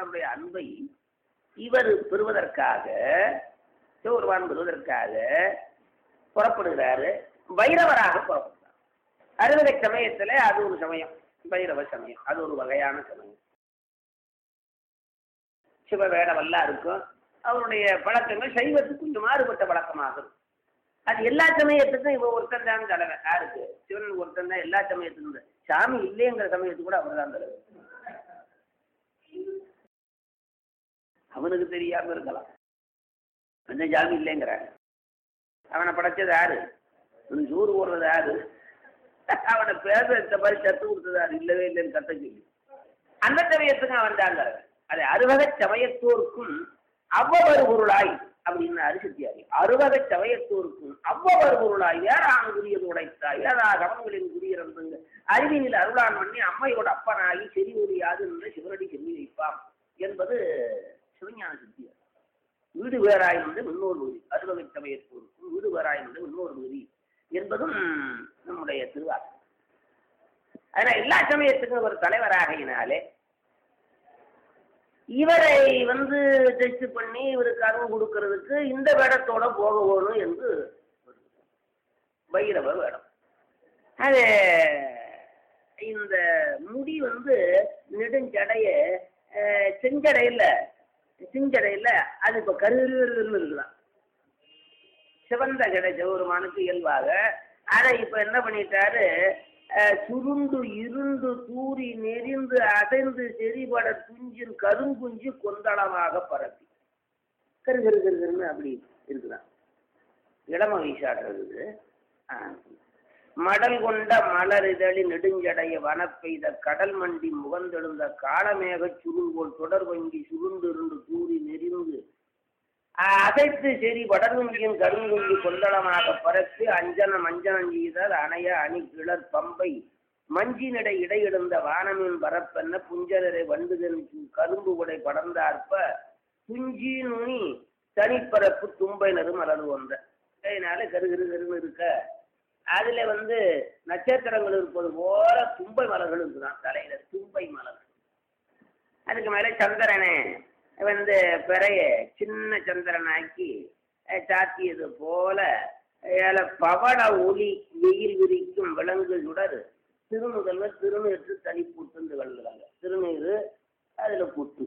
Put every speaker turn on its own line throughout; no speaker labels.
சிவபெருமானுடைய அன்பை இவர் பெறுவதற்காக சிவபெருமான் பெறுவதற்காக புறப்படுகிறாரு பைரவராக புறப்படுறார் அறுவடை சமயத்துல அது ஒரு சமயம் பைரவ சமயம் அது ஒரு வகையான சமயம் சிவ வேடவெல்லாம் இருக்கும் அவருடைய பழக்கங்கள் சைவத்துக்கு கொஞ்சம் மாறுபட்ட பழக்கமாகும் அது எல்லா சமயத்துக்கும் இவ ஒருத்தன் தான் தலைவர் யாருக்கு சிவன் ஒருத்தன் தான் எல்லா சமயத்துக்கும் தான். சாமி இல்லைங்கிற சமயத்துக்கு கூட அவர் தான் தலைவர் அவனுக்கு தெரியாம இருக்கலாம் அந்த சாமி இல்லைங்கிறாங்க அவனை படைச்சது யாரு அவனுக்கு சோறு போடுறது யாரு அவனை பேச இந்த மாதிரி சத்து கொடுத்தது யாரு இல்லவே இல்லைன்னு கத்த சொல்லி அந்த சமயத்துக்கும் அவன் தான் தலைவர் அது அறுவகை சமயத்தோருக்கும் அவ்வவர் பொருளாய் அப்படின்னு அரிசத்தியாரி அறுவகை சமயத்தோருக்கும் அவ்வவர் பொருளாய் வேறாங்குரியது உடைத்தாய் ஏதா கவனங்களின் குடியிறந்துங்க அறிவினில் அருளான் பண்ணி அம்மையோட அப்பனாகி செறி ஒளியாது என்று சிவனடி செம்மி வைப்பாம் என்பது சிவஞான சித்தியார் வீடு வேறாயிருந்து இன்னொரு பகுதி அறுவகை சமயத்தோருக்கும் வீடு வேறாயிருந்து இன்னொரு பகுதி என்பதும் நம்முடைய திருவாசகம் அதனால் எல்லா சமயத்துக்கும் ஒரு தலைவராகையினாலே இவரை வந்து டெஸ்ட் பண்ணி இவருக்கு அருள் கொடுக்கறதுக்கு இந்த வேடத்தோட போக வேணும் என்று பைரவ வேடம் அது இந்த முடி வந்து நெடுஞ்சடைய அஹ், செஞ்சடையில செஞ்சடையில அது இப்போ கருன்னு இருக்கலாம் சிவந்த ஜடை சிவபெருமானுக்கு இயல்பாக அதை இப்போ என்ன பண்ணிட்டாரு அஹ், சுருண்டு இருண்டு தூரி நெறிந்து அசைந்து செறிபட துஞ்சின் கருங்குஞ்சு கொந்தளமாக பரப்பி கரு கரு கரு கருன்னு அப்படி இருக்குதான் இளம வீசாடுறது ஆ. மடல் கொண்ட மலர் இதழி நெடுஞ்சடைய வனப்பெய்த கடல் மண்டி முகந்தெழுந்த காலமேக சுருங்கோல் தொடர் வங்கி சுருண்டு இருண்டு தூரி நெறிந்து அசைத்து செறி வடங்குங்கியின் கருங்குங்கி கொந்தளமாக பரப்பி அஞ்சன மஞ்சனம் செய்தால் அணைய அணி கிளர் பம்பை மஞ்சினடை இடையிடுந்த வானமின் பரப்பென்ன புஞ்சலரை வண்டுதன் கரும்பு உடை படர்ந்தார்ப்ப துஞ்சி நுனி தனிப்பரப்பு தும்பை நறு மலர் வந்த அதனால கரு கரு கருன்னு இருக்க அதுல வந்து நட்சத்திரங்கள் இருப்பது போல தும்பை மலர்கள் இருக்குதான் தலையில தும்பை மலர் அதுக்கு மேல சந்திரனை வந்து பிறைய சின்ன சந்திரனாக்கி அஹ், சாத்தியது போல ஏல பவள ஒளி வெயில் விரிக்கும் விலங்கு சுடர் திருமுதல்வர் திருநீற்று தனி பூட்டு வெள்ளுறாங்க திருநீறு அதுல பூட்டு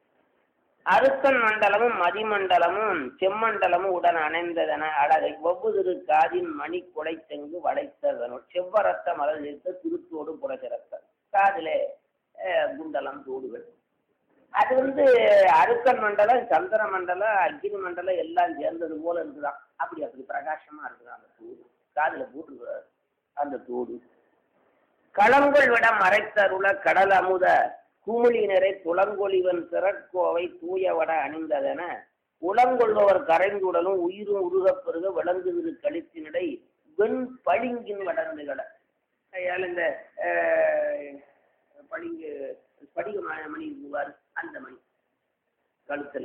அருக்கன் மண்டலமும் மதிமண்டலமும் செம்மண்டலமும் உடன் அணைந்ததென அழகை ஒவ்வொரு காதின் மணி குலை செங்கு வளைத்ததனுள் செவ்வரத்த மலர் நிறுத்த திருத்தோடு புறச்சிறத்த காதிலே அஹ், குண்டலம் தோடுகள் அது வந்து அருக்கன் மண்டலம் சந்திர மண்டலம் அக்னி மண்டலம் எல்லாம் சேர்ந்தது போல இருக்குதான் அப்படி அப்படி பிரகாசமா இருக்குதான் அந்த தோடு காதுல போட்டுருக்காரு அந்த தோடு களங்கொள் விட மறைத்தருள கடல் அமுத குமிழினரை துளங்கொழிவன் திறக்கோவை தூயவட அணிந்ததென உளங்கொள்பவர் கரைந்துடலும் உயிரும் உருகப் பெருக விளங்குதிரு கழித்தினிடை வெண் பளிங்கின் வடர்ந்துகள அயால் இந்த அஹ், பளிங்கு படிக ம- மணி இருக்குவார் அந்த மணி கழுத்துல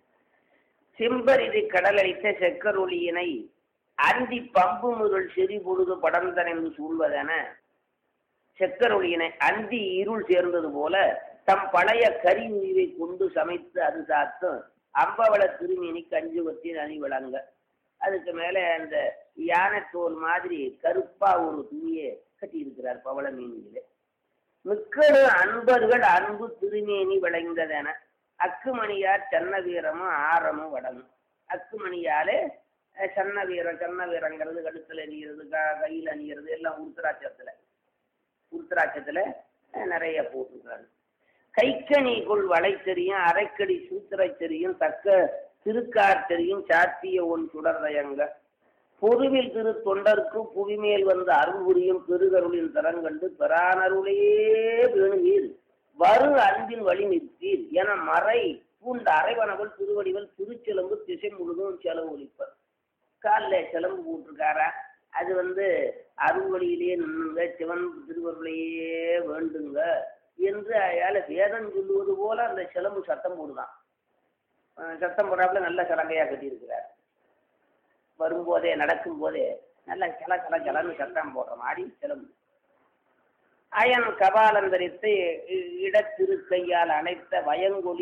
செம்பரிது கடலளித்த செக்கரொளியினை அந்தி பம்பு முதல் செறி பொழுது படர்ந்தனைந்து சூழ்வதென செக்கரொளியினை அந்தி இருள் சேர்ந்தது போல தம் பழைய கரி உயிரை கொண்டு சமைத்து அது சாத்தும் அம்பவள திருமீனி கஞ்சுவத்தின் அணி விளங்க அதுக்கு மேலே அந்த யானைத்தோல் மாதிரி கருப்பா ஒரு துணியை கட்டியிருக்கிறார் பவள மீன்களே மிக்கடு அன்பர்கள் அன்பு திருமேனி விளைந்ததென அக்குமணியார் சன்ன வீரமும் ஆரமும் வடமும் அக்குமணியாலே அஹ், சன்ன வீரம் சன்ன வீரங்கிறது கழுத்துல அணிகிறது க கையில் அணிகிறது எல்லாம் உருத்தராட்சத்துல உருத்தராட்சத்துல அஹ், நிறைய போட்டிருக்காரு கைக்கணிக்குள் வளைச்செறியும் அரைக்கடி சூத்திரச்செறியும் தக்க திருக்கார்ச்செறியும் சாத்திய ஒன் சுடர்தயங்க பொதுவில் திரு தொண்டர்க்கு புவிமேல் வந்த அருள் புரியும் பெருகருளின் தரங்கண்டு பெறானருளே வேணுவீர் வரு அன்பின் வழி நிற்பீர் என மறை பூண்ட அரைவனவள் திருவடிவல் திருச்சிலம்பு திசை முழுதும் செலவு ஒழிப்பர் காலில் சிலம்பு போட்டிருக்காரா அது வந்து அருள் வழியிலேயே நின்னுங்க சிவன் திருவருளையே வேண்டுங்க என்று அயால வேதம் சொல்லுவது போல அந்த சிலம்பு சத்தம் போடுதான் அஹ் சத்தம் போடாப்புல நல்ல சலங்கையா கட்டியிருக்கிறார் வரும்போதே நடக்கும் போதே நல்ல கல கல கலன்னு சத்தம் போடுற மாதிரி சிலம்பு அயன் கபாலந்தரித்து இடத்திருக்கையால் அணைத்த வயங்கொலி